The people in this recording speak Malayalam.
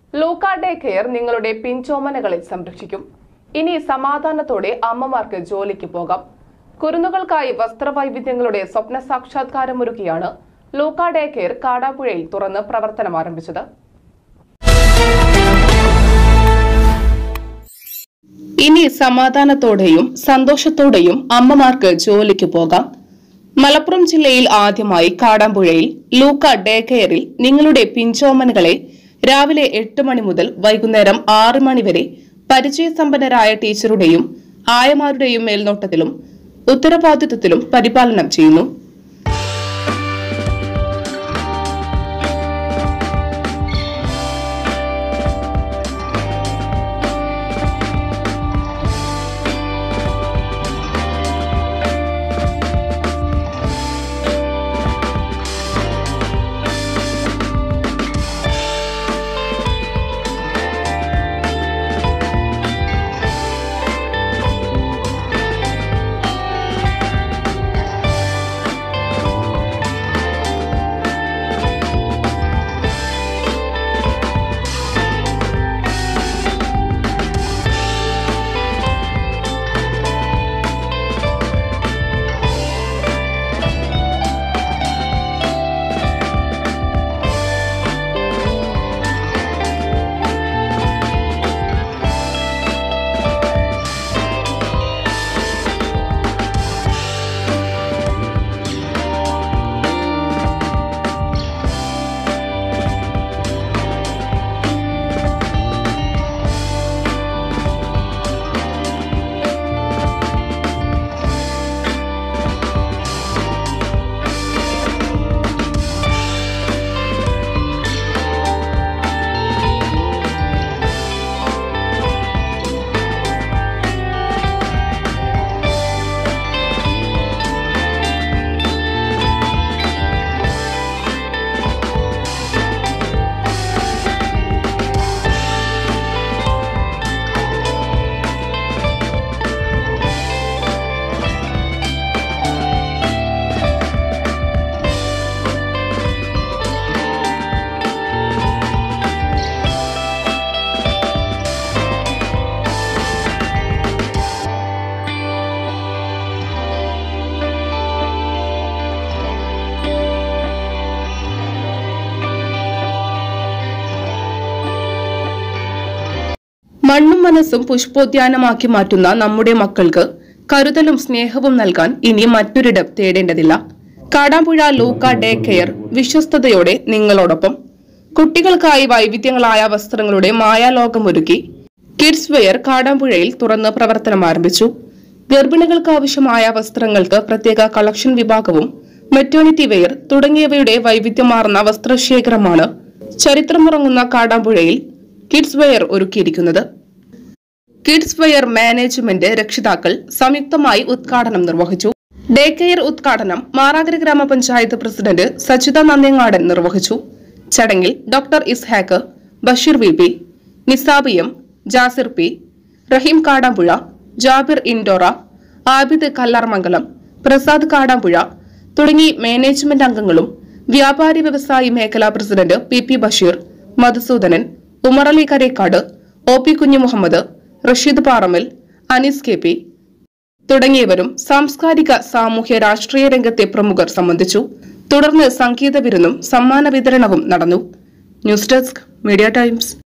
ലൂക്ക ഡേ കെയർ നിങ്ങളുടെ പിഞ്ചോമനകളെ സംരക്ഷിക്കും ഇനി സമാധാനത്തോടെ അമ്മമാർക്ക് ജോലിക്ക് പോകാം കുരുന്നുകൾക്കായി വസ്ത്രവൈവിധ്യങ്ങളുടെ സ്വപ്ന സാക്ഷാത്കാരമൊരുക്കിയാണ് ലൂക്ക ഡേ കെയർ കാടാപ്പുഴയിൽ തുറന്ന് പ്രവർത്തനം ആരംഭിച്ചത് ഇനി സമാധാനത്തോടെയും സന്തോഷത്തോടെയും അമ്മമാർക്ക് ജോലിക്ക് പോകാം മലപ്പുറം ജില്ലയിൽ ആദ്യമായി കാടാമ്പുഴയിൽ ലൂക്ക ഡേ കെയറിൽ നിങ്ങളുടെ പിഞ്ചോമനുകളെ രാവിലെ എട്ട് മണി മുതൽ വൈകുന്നേരം ആറ് മണി വരെ പരിചയസമ്പന്നരായ ടീച്ചറുടെയും ആയമാരുടെയും മേൽനോട്ടത്തിലും ഉത്തരവാദിത്വത്തിലും പരിപാലനം ചെയ്യുന്നു മണ്ണും മനസ്സും പുഷ്പോദ്യാനമാക്കി മാറ്റുന്ന നമ്മുടെ മക്കൾക്ക് കരുതലും സ്നേഹവും നൽകാൻ ഇനി മറ്റൊരിടം തേടേണ്ടതില്ല കാടാമ്പുഴ ലൂക്ക ഡേ കെയർ വിശ്വസ്തയോടെ നിങ്ങളോടൊപ്പം കുട്ടികൾക്കായി വൈവിധ്യങ്ങളായ വസ്ത്രങ്ങളുടെ മായാലോകമൊരുക്കി കിഡ്സ് വെയർ കാടാമ്പുഴയിൽ തുറന്ന് പ്രവർത്തനം ആരംഭിച്ചു ഗർഭിണികൾക്ക് ആവശ്യമായ വസ്ത്രങ്ങൾക്ക് പ്രത്യേക കളക്ഷൻ വിഭാഗവും മെറ്റേണിറ്റി വെയർ തുടങ്ങിയവയുടെ വൈവിധ്യമാർന്ന വസ്ത്രശേഖരമാണ് ചരിത്രമുറങ്ങുന്ന കാടാമ്പുഴയിൽ കിഡ്സ് വെയർ ഒരുക്കിയിരിക്കുന്നത് കിഡ്സ് വെയർ മാനേജ്മെന്റ് രക്ഷിതാക്കൾ സംയുക്തമായി ഉദ്ഘാടനം നിർവഹിച്ചു ഡേ കെയർ ഉദ്ഘാടനം മാറാകര ഗ്രാമപഞ്ചായത്ത് പ്രസിഡന്റ് സജിത നന്ദിങ്ങാടൻ നിർവഹിച്ചു ചടങ്ങിൽ doctor Ishaq Basheer V P Nisab M Jasir P Raheem Kadampuzha Jabir ഇൻഡോറ ആബിദ് കല്ലാർമംഗലം പ്രസാദ് കാടാമ്പുഴ തുടങ്ങി മാനേജ്മെന്റ് അംഗങ്ങളും വ്യാപാരി വ്യവസായി മേഖലാ president P P Basheer Madhusoodanan Umarali Karekkad O P Kunjumuhammad Rasheed Paramal Anees K P തുടങ്ങിയവരും സാംസ്കാരിക സാമൂഹ്യ രാഷ്ട്രീയ രംഗത്തെ പ്രമുഖർ സംബന്ധിച്ചു തുടർന്ന് സംഗീത വിരുന്നും സമ്മാന വിതരണവും നടന്നു ന്യൂസ് ഡെസ്ക് മീഡിയ ടൈംസ്